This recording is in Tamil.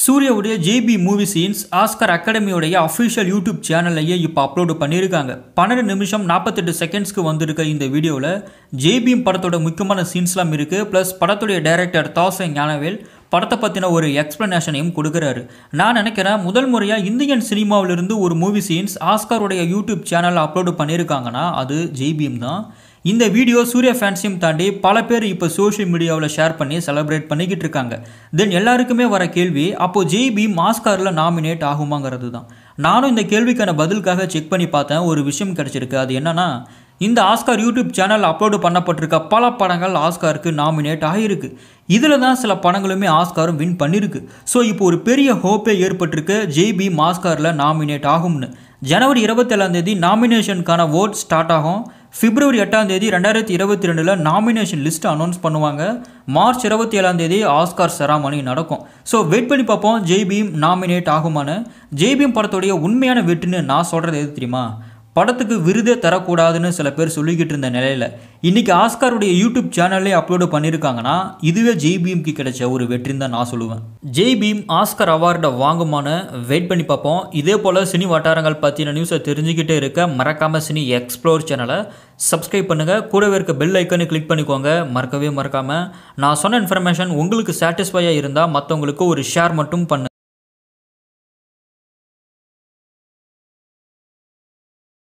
சூர்யாவுடைய ஜேபி மூவி சீன்ஸ் ஆஸ்கர் அகாடமியோடைய அஃபிஷியல் யூடியூப் சேனல்லையே இப்போ அப்லோடு பண்ணியிருக்காங்க பன்னெண்டு நிமிஷம் நாற்பத்தெட்டு செகண்ட்ஸ்க்கு வந்திருக்க இந்த வீடியோவில் ஜேபிஎம் படத்தோட முக்கியமான சீன்ஸ்லாம் இருக்குது ப்ளஸ் படத்துடைய டைரக்டர் தாசை ஞானவேல் படத்தை பற்றின ஒரு எக்ஸ்ப்ளனேஷனையும் கொடுக்குறாரு நான் நினைக்கிறேன் முதல் முறையாக இந்தியன் சினிமாவிலிருந்து ஒரு மூவி சீன்ஸ் ஆஸ்காருடைய யூடியூப் சேனலில் அப்லோடு பண்ணியிருக்காங்கன்னா அது ஜேபிஎம் தான் இந்த வீடியோ சூர்யா ஃபேன்ஸையும் தாண்டி பல பேர் இப்போ சோஷியல் மீடியாவில் ஷேர் பண்ணி செலிப்ரேட் பண்ணிக்கிட்டு இருக்காங்க தென் எல்லாருக்குமே வர கேள்வி அப்போது ஜேபி ஆஸ்காரில் நாமினேட் ஆகுமாங்கிறது தான் நானும் இந்த கேள்விக்கான பதிலுக்காக செக் பண்ணி பார்த்தேன் ஒரு விஷயம் கிடச்சிருக்கு அது என்னன்னா இந்த ஆஸ்கார் யூடியூப் சேனல் அப்லோடு பண்ணப்பட்டிருக்க பல படங்கள் ஆஸ்காருக்கு நாமினேட் ஆகியிருக்கு இதில் தான் சில படங்களுமே ஆஸ்காரும் வின் பண்ணியிருக்கு ஸோ இப்போ ஒரு பெரிய ஹோப்பே ஏற்பட்டிருக்கு ஜேபி ஆஸ்காரில் நாமினேட் ஆகும்னு ஜனவரி இருபத்தேழாம் தேதி நாமினேஷனுக்கான ஓட் ஸ்டார்ட் ஆகும் பிப்ரவரி எட்டாம் தேதி ரெண்டாயிரத்தி இருபத்தி ரெண்டில் நாமினேஷன் லிஸ்ட் அனௌன்ஸ் பண்ணுவாங்க மார்ச் இருபத்தி ஏழாம் தேதி ஆஸ்கார் செராமணி நடக்கும் ஸோ வெயிட் பண்ணி பார்ப்போம் ஜெய்பீம் நாமினேட் ஆகுமான்னு ஜெய்பீம் படத்துடைய உண்மையான வெற்றின்னு நான் சொல்கிறது எது தெரியுமா படத்துக்கு விருதே தரக்கூடாதுன்னு சில பேர் சொல்லிக்கிட்டு இருந்த நிலையில் இன்றைக்கி ஆஸ்காருடைய யூடியூப் சேனல்லே அப்லோடு பண்ணியிருக்காங்கன்னா இதுவே ஜெய்பீம்க்கு கிடைச்ச ஒரு வெற்றின்னு தான் நான் சொல்லுவேன் ஜெய்பீம் ஆஸ்கர் அவார்டை வாங்குமான்னு வெயிட் பண்ணி பார்ப்போம் இதே போல் சினி வட்டாரங்கள் பற்றின நியூஸை தெரிஞ்சுக்கிட்டே இருக்க மறக்காமல் சினி எக்ஸ்ப்ளோர் சேனலை சப்ஸ்கிரைப் பண்ணுங்கள் கூடவே இருக்க பெல் ஐக்கனை கிளிக் பண்ணிக்கோங்க மறக்கவே மறக்காமல் நான் சொன்ன இன்ஃபர்மேஷன் உங்களுக்கு சாட்டிஸ்ஃபையாக இருந்தால் மற்றவங்களுக்கு ஒரு ஷேர் மட்டும் பண்ணு